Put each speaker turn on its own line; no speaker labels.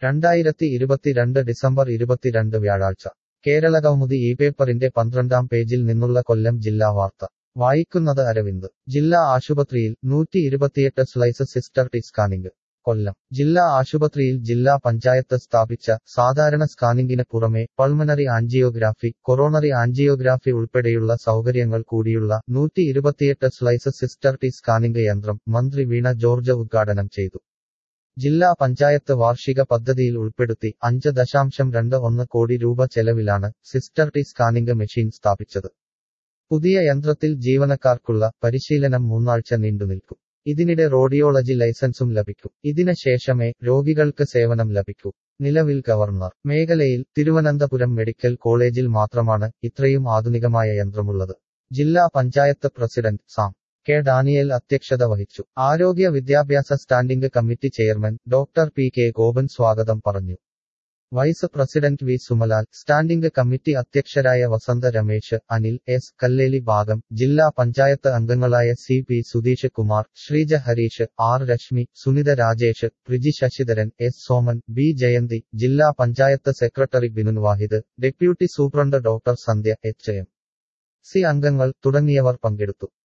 രണ്ടായിരത്തി ഇരുപത്തിരണ്ട് ഡിസംബർ ഇരുപത്തിരണ്ട് വ്യാഴാഴ്ച കേരള കൗമുദി ഈ പേപ്പറിന്റെ പന്ത്രണ്ടാം പേജിൽ നിന്നുള്ള കൊല്ലം ജില്ലാ വാർത്ത വായിക്കുന്നത് അരവിന്ദ് ജില്ലാ ആശുപത്രിയിൽ നൂറ്റി ഇരുപത്തിയെട്ട് slice sister T scanning Kollam ജില്ലാ ആശുപത്രിയിൽ ജില്ലാ പഞ്ചായത്ത് സ്ഥാപിച്ച സാധാരണ സ്കാനിംഗിന് പുറമെ പൾമനറി ആൻജിയോഗ്രാഫി കൊറോണറി ആൻജിയോഗ്രാഫി ഉൾപ്പെടെയുള്ള സൗകര്യങ്ങൾ കൂടിയുള്ള നൂറ്റി ഇരുപത്തിയെട്ട് സ്ലൈസ് സിസ്റ്റർ ടി സ്കാനിംഗ് യന്ത്രം മന്ത്രി വീണ ജോർജ് ഉദ്ഘാടനം ചെയ്തു ജില്ലാ പഞ്ചായത്ത് വാർഷിക പദ്ധതിയിൽ ഉൾപ്പെടുത്തി അഞ്ച് ദശാംശം രണ്ട് ഒന്ന് കോടി രൂപ ചെലവിലാണ് സിസ്റ്റർ ടി സ്കാനിംഗ് മെഷീൻ സ്ഥാപിച്ചത് പുതിയ യന്ത്രത്തിൽ ജീവനക്കാർക്കുള്ള പരിശീലനം മൂന്നാഴ്ച നീണ്ടുനിൽക്കും ഇതിനിടെ റോഡിയോളജി ലൈസൻസും ലഭിക്കും ഇതിന് ശേഷമേ രോഗികൾക്ക് സേവനം ലഭിക്കൂ നിലവിൽ ഗവർണർ മേഖലയിൽ തിരുവനന്തപുരം മെഡിക്കൽ കോളേജിൽ മാത്രമാണ് ഇത്രയും ആധുനികമായ യന്ത്രമുള്ളത് ജില്ലാ പഞ്ചായത്ത് പ്രസിഡന്റ് സാം കെ ഡാനിയേൽ അധ്യക്ഷത വഹിച്ചു ആരോഗ്യ വിദ്യാഭ്യാസ standing committee chairman doctor P K Gopan സ്വാഗതം പറഞ്ഞു vice president V Sumalal standing committee അധ്യക്ഷരായ വസന്ത രമേശ് അനിൽ എസ് കല്ലേലി ഭാഗം ജില്ലാ പഞ്ചായത്ത് അംഗങ്ങളായ C P Sudheesh Kumar Sreeja Hareesh R Reshmi Sunitha Rajesh Priji Sasidharan S Soman B Jayanthi ജില്ലാ panchayat secretary Binun Wahid deputy superintendent doctor Sandhya H M C അംഗങ്ങൾ തുടങ്ങിയവർ പങ്കെടുത്തു